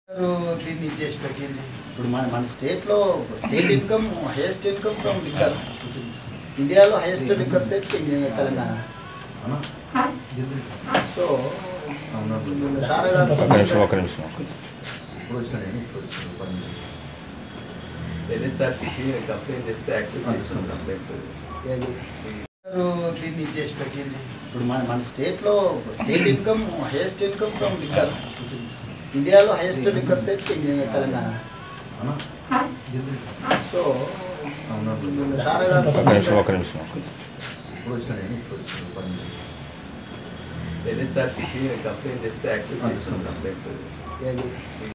దీన్ని ఇచ్చేసి పెట్టింది ఇప్పుడు మన మన స్టేట్లో state income highest income from liquor ఇండియాలో highest liquor set Telangana so సారా ఒక నిమిషం ఒక నిమిషం ఎన్హెచ్ఆర్సీకి కంప్లైంట్ చేస్తే యాక్టివ్ చేస్తున్నాం కంప్లైంట్ దీన్ని ఇచ్చేసి పెట్టింది ఇప్పుడు మన మన స్టేట్లో state income highest income from liquor ఇండియాలో highest liquor set Telangana so సారా ఒక నిమిషం ఒక నిమిషం ఎన్హెచ్ఆర్సీకి కంప్లైంట్ చేస్తే యాక్టివ్ చేస్తున్నాం కంప్లైంట్